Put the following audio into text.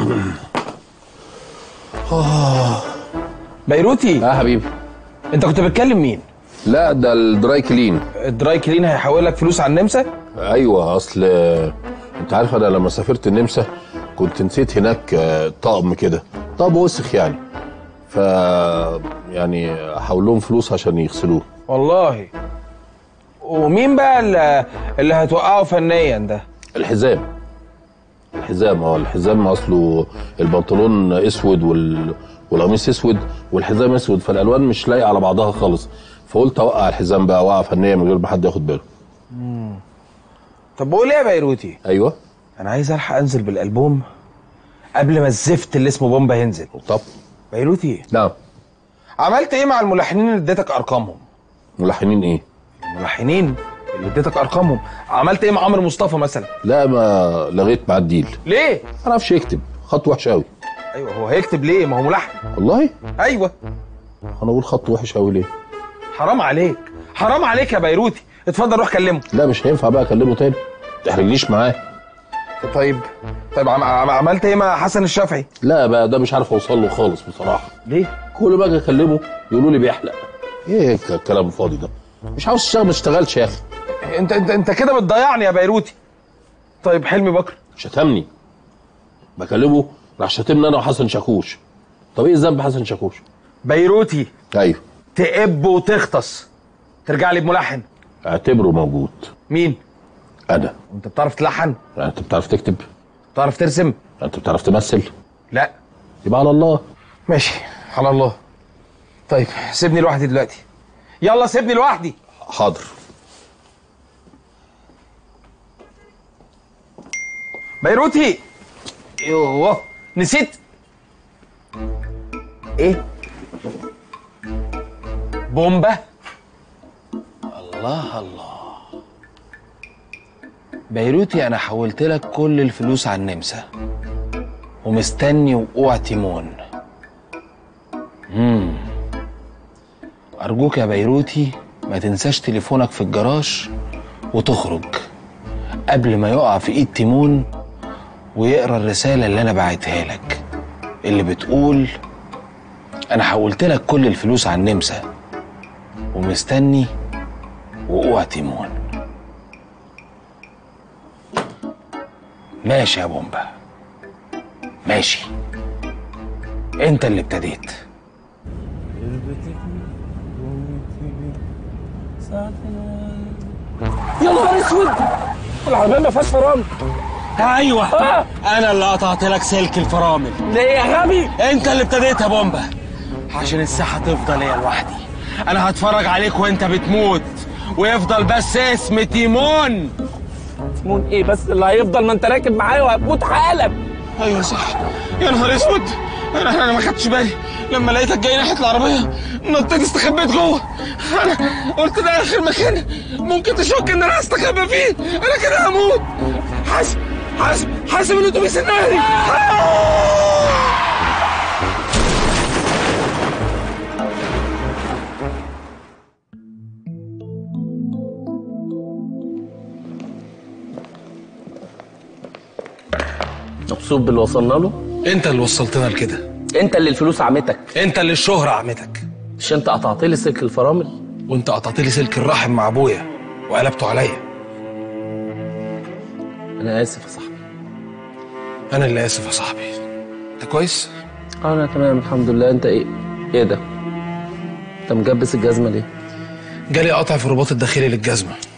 بيروتي اه حبيبي انت كنت بتكلم مين لا ده الدراي كلين الدراي كلين هيحول لك فلوس على النمسا ايوه اصل انت عارف انا لما سافرت النمسا كنت نسيت هناك آه، طقم كده طقم وسخ يعني ف يعني احول لهم فلوس عشان يغسلوه والله ومين بقى اللي, اللي هتوقعه فنيا ده الحزام الحزام اه الحزام اصله البنطلون اسود وال... والقميص اسود والحزام اسود فالالوان مش لايقه على بعضها خالص فقلت اوقع الحزام بقى وقعه فنيه من غير ما حد ياخد باله طب بقول ايه يا بيروتي ايوه انا عايز الحق انزل بالالبوم قبل ما الزفت اللي اسمه بومبا ينزل طب بيروتي نعم عملت ايه مع الملحنين اللي اديتك ارقامهم ملحنين ايه الملحنين اللي اديتك ارقامهم عملت ايه مع عمرو مصطفى مثلا لا ما لغيت مع الديل ليه ما اعرفش يكتب خط وحش قوي ايوه هو هيكتب ليه ما هو ملحن والله ايوه انا اقول خط وحش قوي ليه حرام عليك حرام عليك يا بيروتي اتفضل روح كلمه لا مش هينفع بقى اكلمه تاني ما تحرجنيش معاه طيب طيب عم... عم... عملت ايه مع حسن الشافعي لا بقى ده مش عارف اوصل له خالص بصراحه ليه كل ما اجي اكلمه يقولوا لي بيحلق ايه الكلام الفاضي ده مش عاوز اشتغل ما اشتغلش يا اخي انت انت انت كده بتضيعني يا بيروتي طيب حلمي بكر شتمني بكلمه راح شتمني انا وحسن شاكوش طب ايه ذنب حسن شاكوش بيروتي ايوه تقب وتغطس ترجع لي بملحن اعتبره موجود مين انا انت بتعرف تلحن يعني انت بتعرف تكتب بتعرف ترسم يعني انت بتعرف تمثل لا يبقى على الله ماشي على الله طيب سيبني لوحدي دلوقتي يلا سيبني لوحدي حاضر بيروتي يوه نسيت ايه بومبا الله الله بيروتي انا حولت لك كل الفلوس على النمسا ومستني وقوع تيمون امم ارجوك يا بيروتي ما تنساش تليفونك في الجراج وتخرج قبل ما يقع في ايد تيمون ويقرا الرساله اللي انا بعتها لك اللي بتقول انا حولت لك كل الفلوس على النمسا ومستني وقوع تيمون ماشي يا بومبا ماشي انت اللي ابتديت يا نهار اسود العربيه ما فيهاش فرامل ايوه آه. انا اللي قطعت لك سلك الفرامل ليه يا غبي انت اللي ابتديت يا بومبا عشان الساحه تفضل هي لوحدي انا هتفرج عليك وانت بتموت ويفضل بس اسم تيمون تيمون ايه بس اللي هيفضل ما انت راكب معايا وهتموت حالا ايوه صح يا نهار اسود انا انا ما خدتش بالي لما لقيتك جاي ناحيه العربيه نطيت استخبيت جوه انا قلت ده اخر مكان ممكن تشك ان انا هستخبى فيه انا كده هموت حاسب حاسب حاسب الاتوبيس النهري مبسوط باللي وصلنا له انت اللي وصلتنا لكده انت اللي الفلوس عمتك انت اللي الشهرة عمتك مش انت قطعت لي سلك الفرامل وانت قطعت لي سلك الرحم مع ابويا وقلبته عليا انا اسف يا صاحبي انا اللي اسف يا صاحبي انت كويس انا تمام الحمد لله انت ايه ايه ده انت مجبس الجزمه ليه جالي قطع في الرباط الداخلي للجزمه